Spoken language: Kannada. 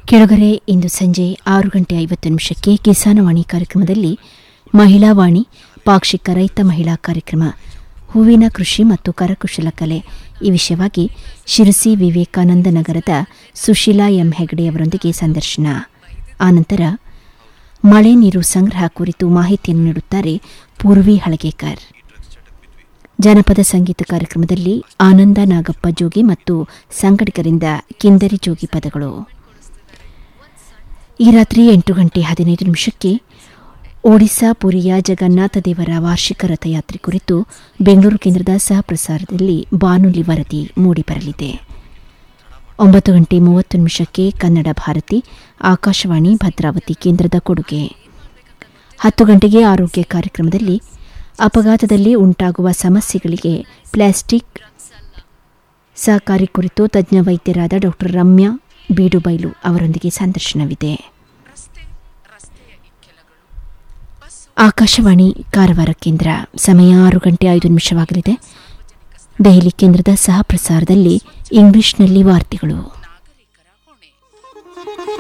ಕೆಳಗರೆ ಇಂದು ಸಂಜೆ ಆರು ಗಂಟೆ ಐವತ್ತು ನಿಮಿಷಕ್ಕೆ ಕಿಸಾನವಾಣಿ ಕಾರ್ಯಕ್ರಮದಲ್ಲಿ ಮಹಿಳಾ ವಾಣಿ ಪಾಕ್ಷಿಕ ರೈತ ಮಹಿಳಾ ಕಾರ್ಯಕ್ರಮ ಹೂವಿನ ಕೃಷಿ ಮತ್ತು ಕರಕುಶಲ ಕಲೆ ಈ ವಿಷಯವಾಗಿ ಶಿರಸಿ ವಿವೇಕಾನಂದ ನಗರದ ಸುಶೀಲಾ ಎಂ ಹೆಗಡೆಯವರೊಂದಿಗೆ ಸಂದರ್ಶನ ಆನಂತರ ಮಳೆ ನೀರು ಸಂಗ್ರಹ ಕುರಿತು ಮಾಹಿತಿಯನ್ನು ನೀಡುತ್ತಾರೆ ಪೂರ್ವಿ ಹಳಗೇಕರ್ ಜನಪದ ಸಂಗೀತ ಕಾರ್ಯಕ್ರಮದಲ್ಲಿ ಆನಂದ ನಾಗಪ್ಪ ಜೋಗಿ ಮತ್ತು ಸಂಗಡಿಗರಿಂದ ಕಿಂದರಿ ಜೋಗಿ ಪದಗಳು ಈ ರಾತ್ರಿ ಎಂಟು ಗಂಟೆ ಹದಿನೈದು ನಿಮಿಷಕ್ಕೆ ಒಡಿಶಾ ಪುರಿಯ ಜಗನ್ನಾಥ ದೇವರ ವಾರ್ಷಿಕ ರಥಯಾತ್ರೆ ಕುರಿತು ಬೆಂಗಳೂರು ಕೇಂದ್ರದ ಸಹ ಪ್ರಸಾರದಲ್ಲಿ ಬಾನುಲಿ ವರದಿ ಮೂಡಿಬರಲಿದೆ ಒಂಬತ್ತು ಗಂಟೆ ಮೂವತ್ತು ನಿಮಿಷಕ್ಕೆ ಕನ್ನಡ ಭಾರತಿ ಆಕಾಶವಾಣಿ ಭದ್ರಾವತಿ ಕೇಂದ್ರದ ಕೊಡುಗೆ ಹತ್ತು ಗಂಟೆಗೆ ಆರೋಗ್ಯ ಕಾರ್ಯಕ್ರಮದಲ್ಲಿ ಅಪಘಾತದಲ್ಲಿ ಉಂಟಾಗುವ ಸಮಸ್ಯೆಗಳಿಗೆ ಪ್ಲಾಸ್ಟಿಕ್ ಸಹಕಾರಿ ಕುರಿತು ತಜ್ಞ ವೈದ್ಯರಾದ ಡಾ ರಮ್ಯಾ ಬೀಡುಬೈಲು ಅವರೊಂದಿಗೆ ಸಂದರ್ಶನವಿದೆ ಆಕಾಶವಾಣಿ ಕಾರವಾರ ಕೇಂದ್ರ ಸಮಯ ಆರು ಗಂಟೆ ಐದು ನಿಮಿಷವಾಗಲಿದೆ ದೆಹಲಿ ಕೇಂದ್ರದ ಸಹ ಪ್ರಸಾರದಲ್ಲಿ ಇಂಗ್ಲಿಷ್ನಲ್ಲಿ ವಾರ್ತೆಗಳು